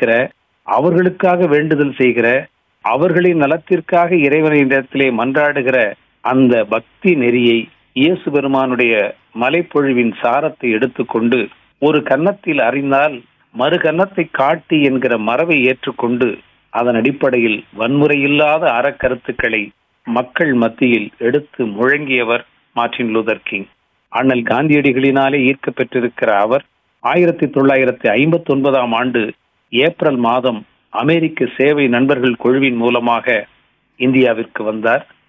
கேட்கிற அவர்களுக்காக வேண்டுதல் செய்கிற அவர்களின் நலத்திற்காக இறைவனிடத்திலே மன்றாடுகிற அந்த பக்தி நெறியை இயேசு பெருமானுடைய மலைப்பொழிவின் சாரத்தை எடுத்துக்கொண்டு ஒரு கன்னத்தில் அறிந்தால் மறு கன்னத்தை காட்டி என்கிற மரபை ஏற்றுக்கொண்டு அதன் அடிப்படையில் வன்முறையில்லாத அறக்கருத்துக்களை மக்கள் மத்தியில் எடுத்து முழங்கியவர் மார்ட்டின் லூதர் கிங் அண்ணல் காந்தியடிகளினாலே ஈர்க்க பெற்றிருக்கிற அவர் ஆயிரத்தி தொள்ளாயிரத்தி ஐம்பத்தி ஒன்பதாம் ஆண்டு ஏப்ரல் மாதம் அமெரிக்க சேவை நண்பர்கள் குழுவின் மூலமாக இந்தியாவிற்கு வந்தார்